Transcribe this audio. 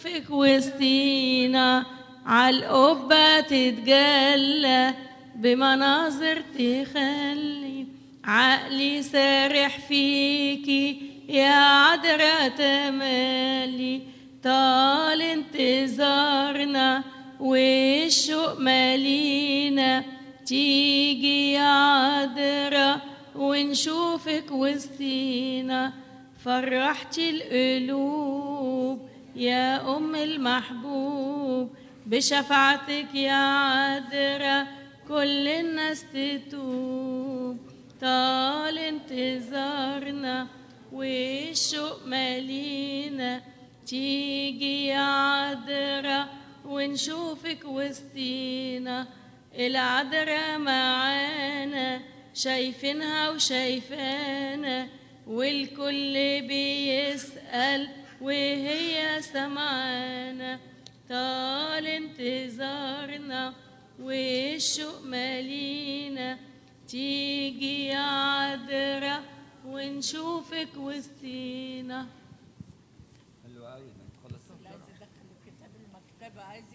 ونشوفك وسطينا عالقبة تتجلى بمناظر تخلي عقلي سارح فيكي يا عذرة تملي طال انتظارنا والشوق مالينا تيجي يا عذرة ونشوفك وسطينا فرحتي القلوب يا أم المحبوب بشفاعتك يا عذرة كل الناس تتوب طال انتظارنا والشوق مالينا تيجي يا عذرة ونشوفك وسطينا العذرة معانا شايفينها وشايفانا والكل بيسأل وهي سمعانا طال انتظارنا والشوق مالينا تيجي يا عذرة ونشوفك وسطينا حلو قوي خلصت عايز يدخل الكتاب المكتبة عايز